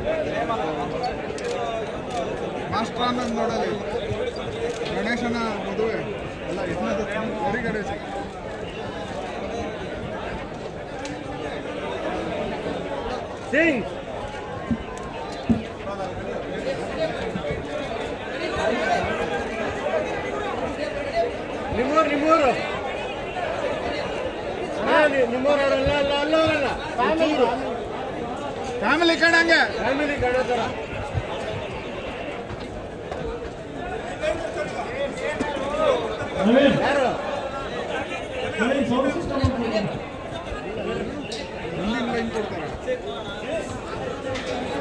Master ಅನ್ನೋದು ನೋಡಲಿ ಗಣೇಶನ ಮದುವೆ ಎಲ್ಲ ಇದನ್ನದು ಗೌರಿ ಗಣೇಶ ಸಿಂಗ್ ನಿಮ್ಮೂರು ನಿಮ್ಮೂರು ಹಾ, ನಿ- ನಿಮ್ಮೂರು ಅಲ್ಲ ಅಲ್ಲ ಅಲ್ಲ ಅಲ್ಲ ಫ್ಯಾಮಿಲಿ ಫ್ಯಾಮಿಲಿ ಕಣಂಗೆ ಫ್ಯಾಮಿಲಿ ಕಾಣೋ ಥರ ನವೀನ್ ಯಾರು ನವೀನ್ ಸೌಂಡ್ ಸಿಸ್ಟಮ್ ಅಂತ ಕೊಡು. ಮುಂದಿನ ಲೈನ್ ಕೊಡ್ತಾರೆ